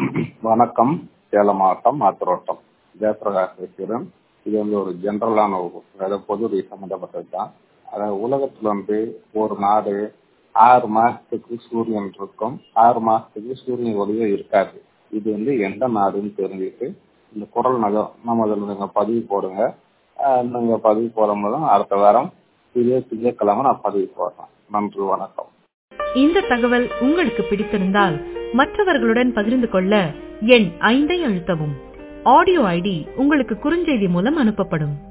வணக்கம் சேலம் மாவட்டம் ஆத்திரோட்டம் ஜெயபிரகாஷ் பேசுகிறேன் இது வந்து ஒரு ஜென்ரலான ஒரு அதாவது பொது சம்மந்தப்பட்டது தான் அதாவது உலகத்துல வந்து ஒரு நாடு ஆறு மாசத்துக்கு சூரியன் இருக்கும் ஆறு மாசத்துக்கு சூரியன் ஒளியே இருக்காது இது வந்து எந்த நாடுன்னு தெரிஞ்சுட்டு இந்த குரல் நகம் நம்ம அதில் நீங்க பதிவு போடுங்க ஆஹ் நீங்க பதிவு போடும்போது அடுத்த வாரம் இதே திங்கட்கிழமை நான் பதிவு போடுறேன் நன்றி வணக்கம் இந்த தகவல் உங்களுக்கு பிடித்திருந்தால் மற்றவர்களுடன் பகிர்ந்து கொள்ள எண் ஐந்தை அழுத்தவும் ஆடியோ ஐடி உங்களுக்கு குறுஞ்செய்தி மூலம் அனுப்பப்படும்